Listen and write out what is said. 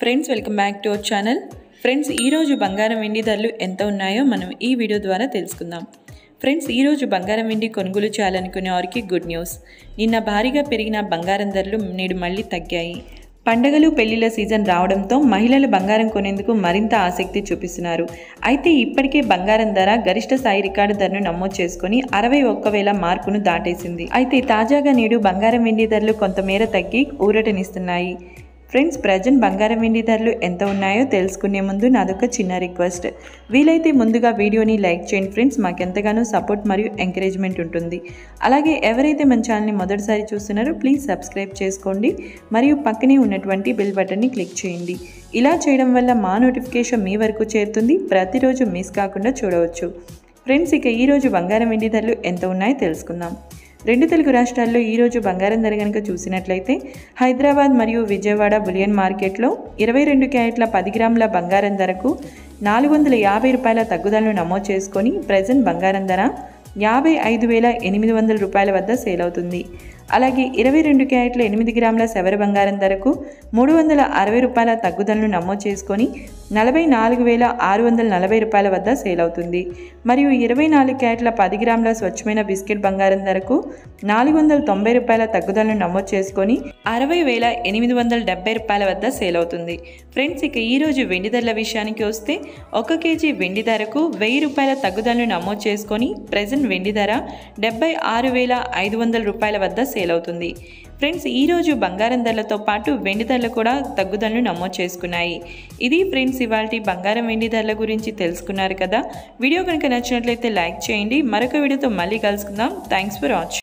friends welcome back to our channel friends ఈరోజు బంగారం వెండి ధరలు ఎంత ఉన్నాయో మనం ఈ వీడియో ద్వారా తెలుసుకుందాం ఫ్రెండ్స్ ఈరోజు బంగారం వెండి కొనుగోలు చేయాలనుకునే వారికి గుడ్ న్యూస్ నిన్న భారీగా పెరిగిన బంగారం ధరలు నేడు మళ్ళీ తగ్గాయి పండగలు పెళ్లిళ్ళ సీజన్ రావడంతో మహిళలు బంగారం కొనేందుకు మరింత ఆసక్తి చూపిస్తున్నారు అయితే ఇప్పటికే బంగారం ధర గరిష్ట స్థాయి రికార్డు ధరను నమోదు చేసుకుని అరవై ఒక్క వేల మార్కును దాటేసింది అయితే తాజాగా నేడు బంగారం వెండి ధరలు కొంతమేర తగ్గి ఊరటనిస్తున్నాయి ఫ్రెండ్స్ ప్రజెంట్ బంగారం వెండి ధరలు ఎంత ఉన్నాయో తెలుసుకునే ముందు నాదొక చిన్న రిక్వెస్ట్ వీలైతే ముందుగా వీడియోని లైక్ చేయండి ఫ్రెండ్స్ మాకెంతగానో సపోర్ట్ మరియు ఎంకరేజ్మెంట్ ఉంటుంది అలాగే ఎవరైతే మన ఛానల్ని మొదటిసారి చూస్తున్నారో ప్లీజ్ సబ్స్క్రైబ్ చేసుకోండి మరియు పక్కనే ఉన్నటువంటి బెల్ బటన్ని క్లిక్ చేయండి ఇలా చేయడం వల్ల మా నోటిఫికేషన్ మీ వరకు చేరుతుంది ప్రతిరోజు మిస్ కాకుండా చూడవచ్చు ఫ్రెండ్స్ ఇక ఈరోజు బంగారం వెండి ధరలు ఎంత ఉన్నాయో తెలుసుకుందాం రెండు తెలుగు రాష్ట్రాల్లో ఈరోజు బంగారం ధర కనుక చూసినట్లయితే హైదరాబాద్ మరియు విజయవాడ బులియన్ మార్కెట్లో ఇరవై రెండు క్యారెట్ల పది గ్రాముల బంగారం ధరకు నాలుగు వందల యాభై రూపాయల తగ్గుదలను నమోదు చేసుకొని ప్రజెంట్ బంగారం ధర యాభై ఐదు వేల ఎనిమిది వందల రూపాయల వద్ద సేల్ అవుతుంది అలాగే ఇరవై రెండు క్యారెట్ల ఎనిమిది గ్రాముల సెవర బంగారం ధరకు మూడు వందల అరవై రూపాయల తగ్గుదలను నమోదు చేసుకొని నలభై నాలుగు వేల ఆరు వందల నలభై రూపాయల వద్ద సేల్ అవుతుంది మరియు ఇరవై నాలుగు క్యారెట్ల పది గ్రాముల స్వచ్ఛమైన బిస్కెట్ బంగారం ధరకు నాలుగు వందల తొంభై రూపాయల తగ్గుదలను నమోదు చేసుకొని అరవై వేల ఎనిమిది వందల డెబ్బై రూపాయల వద్ద సేల్ అవుతుంది ఫ్రెండ్స్ ఇక ఈరోజు వెండి ధరల విషయానికి వస్తే ఒక కేజీ వెండి ధరకు వెయ్యి రూపాయల తగ్గుదలను నమోదు చేసుకొని ప్రజెంట్ వెండి ధర డెబ్బై ఆరు వేల ఐదు వందల రూపాయల వద్ద సేల్ అవుతుంది ఫ్రెండ్స్ ఈరోజు బంగారం ధరలతో పాటు వెండి ధరలు కూడా తగ్గుదలను నమోదు చేసుకున్నాయి ఇది ఫ్రెండ్స్ ఇవాళ బంగారం వెండి ధరల గురించి తెలుసుకున్నారు కదా వీడియో కనుక నచ్చినట్లయితే లైక్ చేయండి మరొక వీడియోతో మళ్ళీ కలుసుకుందాం థ్యాంక్స్ ఫర్ వాచింగ్